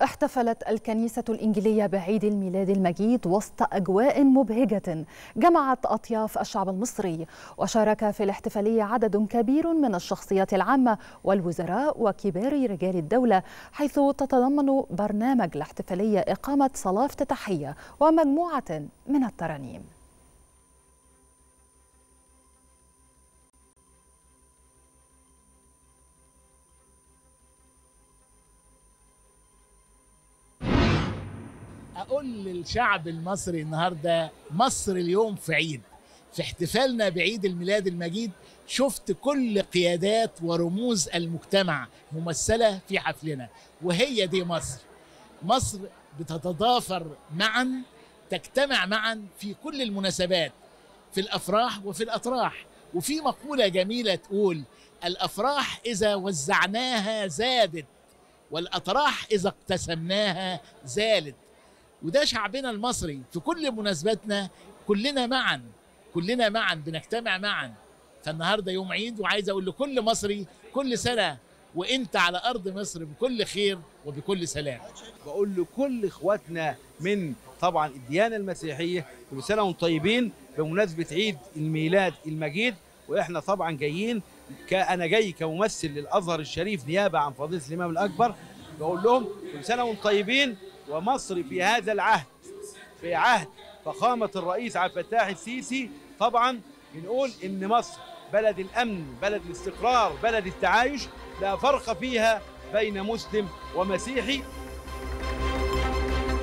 احتفلت الكنيسة الإنجيلية بعيد الميلاد المجيد وسط أجواء مبهجة جمعت أطياف الشعب المصري وشارك في الاحتفالية عدد كبير من الشخصيات العامة والوزراء وكبار رجال الدولة حيث تتضمن برنامج الاحتفالية إقامة صلاة افتتاحية ومجموعة من الترانيم اقول للشعب المصري النهارده مصر اليوم في عيد في احتفالنا بعيد الميلاد المجيد شفت كل قيادات ورموز المجتمع ممثله في حفلنا وهي دي مصر مصر بتتضافر معا تجتمع معا في كل المناسبات في الافراح وفي الاطراح وفي مقوله جميله تقول الافراح اذا وزعناها زادت والاطراح اذا اقتسمناها زالت وده شعبنا المصري في كل مناسباتنا كلنا معا كلنا معا بنجتمع معا فالنهارده يوم عيد وعايز اقول لكل مصري كل سنه وانت على ارض مصر بكل خير وبكل سلام بقول لكل اخواتنا من طبعا الديانه المسيحيه كل سنه وانتم طيبين بمناسبه عيد الميلاد المجيد واحنا طبعا جايين انا جاي كممثل للازهر الشريف نيابه عن فضيله الامام الاكبر بقول لهم كل سنه وانتم طيبين ومصر في هذا العهد في عهد فخامة الرئيس عبد الفتاح السيسي طبعا بنقول إن مصر بلد الأمن بلد الاستقرار بلد التعايش لا فرق فيها بين مسلم ومسيحي